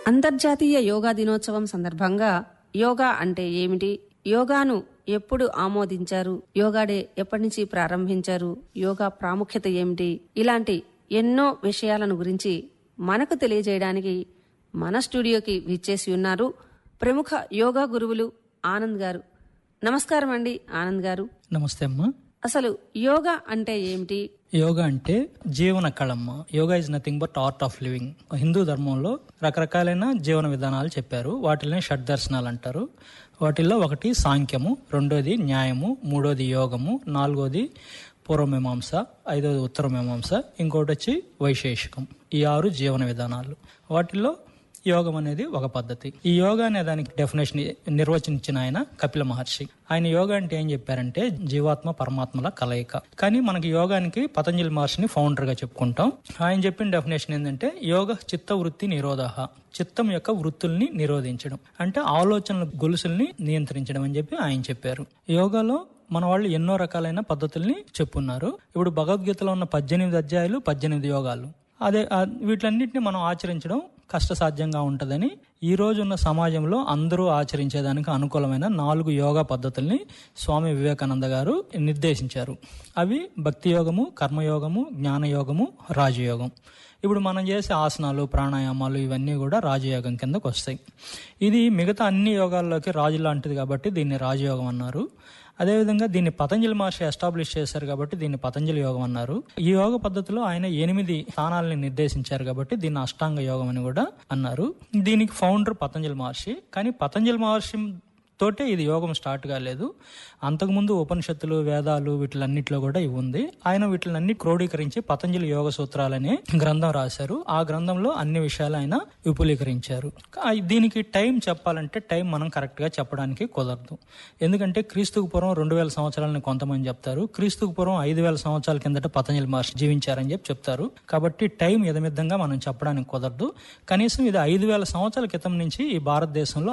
అంతర్జాతీయ యోగా దినోత్సవం సందర్భంగా యోగా అంటే ఏమిటి యోగాను ఎప్పుడు ఆమోదించారు యోగా డే ఎప్పటి నుంచి ప్రారంభించారు యోగా ప్రాముఖ్యత ఏమిటి ఇలాంటి ఎన్నో విషయాలను గురించి మనకు తెలియజేయడానికి మన స్టూడియోకి విచ్చేసి ఉన్నారు ప్రముఖ యోగా గురువులు ఆనంద్ గారు నమస్కారం అండి ఆనంద్ గారు నమస్తే అమ్మా అసలు యోగా అంటే ఏమిటి యోగా అంటే జీవన కళమ్మ yoga is nothing but art of living Hindu ధర్మంలో రకరకాలైన జీవన విధానాలు చెప్పారు వాటిని షడ్ దర్శనాలు అంటారు వాటిల్లో ఒకటి సాంఖ్యము రెండోది న్యాయము మూడోది యోగము నాలుగోది పూర్వమీమాంస ఐదోది ఉత్తరమీమాంస ఇంకోటి వచ్చి వైశేషికం ఈ ఆరు జీవన విధానాలు వాటిల్లో యోగం అనేది ఒక పద్ధతి ఈ యోగా అనే దానికి డెఫినేషన్ నిర్వచించిన ఆయన కపిల మహర్షి ఆయన యోగా అంటే ఏం చెప్పారంటే జీవాత్మ పరమాత్మల కలయిక కానీ మనకి యోగానికి పతంజలి మహర్షిని ఫౌండర్ గా చెప్పుకుంటాం ఆయన చెప్పిన డెఫినేషన్ ఏంటంటే యోగ చిత్త వృత్తి నిరోధ చిత్తం యొక్క వృత్తుల్ని నిరోధించడం అంటే ఆలోచనల గొలుసుల్ని నియంత్రించడం అని చెప్పి ఆయన చెప్పారు యోగాలో మన వాళ్ళు ఎన్నో రకాలైన పద్ధతుల్ని చెప్పున్నారు ఇప్పుడు భగవద్గీతలో ఉన్న పద్దెనిమిది అధ్యాయులు పద్దెనిమిది యోగాలు అదే ఆ వీటన్నిటిని మనం ఆచరించడం కష్టసాధ్యంగా ఉంటుందని ఈ రోజు ఉన్న సమాజంలో అందరూ ఆచరించేదానికి అనుకూలమైన నాలుగు యోగా పద్ధతుల్ని స్వామి వివేకానంద గారు నిర్దేశించారు అవి భక్తి యోగము కర్మయోగము జ్ఞానయోగము రాజయోగం ఇప్పుడు మనం చేసే ఆసనాలు ప్రాణాయామాలు ఇవన్నీ కూడా రాజయోగం కిందకు వస్తాయి ఇది మిగతా అన్ని యోగాల్లోకి రాజు లాంటిది కాబట్టి దీన్ని రాజయోగం అన్నారు అదేవిధంగా దీన్ని పతంజలి మహర్షి ఎస్టాబ్లిష్ చేశారు కాబట్టి దీన్ని పతంజలి యోగం అన్నారు ఈ యోగ పద్ధతిలో ఆయన ఎనిమిది స్థానాలని నిర్దేశించారు కాబట్టి దీన్ని అష్టాంగ యోగం అని కూడా అన్నారు దీనికి ఫౌండర్ పతంజలి మహర్షి కానీ పతంజలి మహర్షి తోటే ఇది యోగం స్టార్ట్ కాలేదు అంతకుముందు ఉపనిషత్తులు వేదాలు వీటిలన్నిటిలో కూడా ఇవి ఉంది ఆయన వీటిలన్నీ క్రోడీకరించి పతంజలి యోగ సూత్రాలనే గ్రంథం రాశారు ఆ గ్రంథంలో అన్ని విషయాలు ఆయన విపులీకరించారు కా- దీనికి టైం చెప్పాలంటే టైం మనం కరెక్ట్ గా చెప్పడానికి కుదరదు ఎందుకంటే క్రీస్తుకు పూర్వం రెండు వేల సంవత్సరాలని కొంతమంది చెప్తారు క్రీస్తుకు పూర్వం ఐదు వేల సంవత్సరాల కిందట పతంజలి మహర్షి జీవించారని చెప్పి చెప్తారు కాబట్టి టైం యథమిద్దంగా మనం చెప్పడానికి కుదరదు కనీసం ఇది ఐదు వేల సంవత్సరాల క్రితం నుంచి ఈ భారతదేశంలో